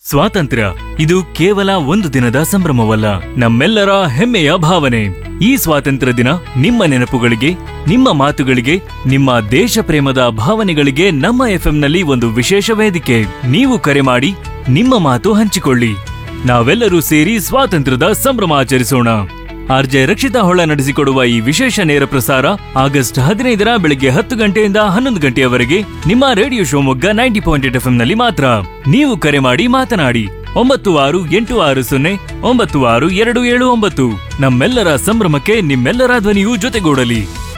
ಸ್ವಾತಂತ್ರ್ಯ ಇದು ಕೇವಲ ಒಂದು ದಿನದ ಸಂಭ್ರಮವಲ್ಲ ನಮ್ಮೆಲ್ಲರ ಹೆಮ್ಮೆಯ ಭಾವನೆ ಈ ಸ್ವಾತಂತ್ರ್ಯ ದಿನ ನಿಮ್ಮ ನೆನಪುಗಳಿಗೆ ನಿಮ್ಮ ಮಾತುಗಳಿಗೆ ನಿಮ್ಮ ದೇಶ ಪ್ರೇಮದ ಭಾವನೆಗಳಿಗೆ ನಮ್ಮ ಎಫ್ಎಂನಲ್ಲಿ ಒಂದು ವಿಶೇಷ ವೇದಿಕೆ ನೀವು ಕರೆ ಮಾಡಿ ನಿಮ್ಮ ಮಾತು ಹಂಚಿಕೊಳ್ಳಿ ನಾವೆಲ್ಲರೂ ಸೇರಿ ಸ್ವಾತಂತ್ರ್ಯದ ಸಂಭ್ರಮ ಆಚರಿಸೋಣ ಆರ್ಜೆ ರಕ್ಷಿತಾ ಹೊಳ್ಳ ನಡೆಸಿಕೊಡುವ ಈ ವಿಶೇಷ ನೇರ ಪ್ರಸಾರ ಆಗಸ್ಟ್ ಹದಿನೈದರ ಬೆಳಗ್ಗೆ ಹತ್ತು ಗಂಟೆಯಿಂದ ಹನ್ನೊಂದು ಗಂಟೆಯವರೆಗೆ ನಿಮ್ಮ radio Shivamogga ninety point eight F ನಲ್ಲಿ ಮಾತ್ರ ನೀವು ಕರೆ ಮಾಡಿ ಮಾತನಾಡಿ ಒಂಬತ್ತು ಆರು ಎಂಟು ಆರು ಸೊನ್ನೆ ಒಂಬತ್ತು ಆರು ಎರಡು ಏಳು ಒಂಬತ್ತು ನಮ್ಮೆಲ್ಲರ ಸಂಭ್ರಮಕ್ಕೆ ನಿಮ್ಮೆಲ್ಲರ ಧ್ವನಿಯೂ ಜೊತೆಗೂಡಲಿ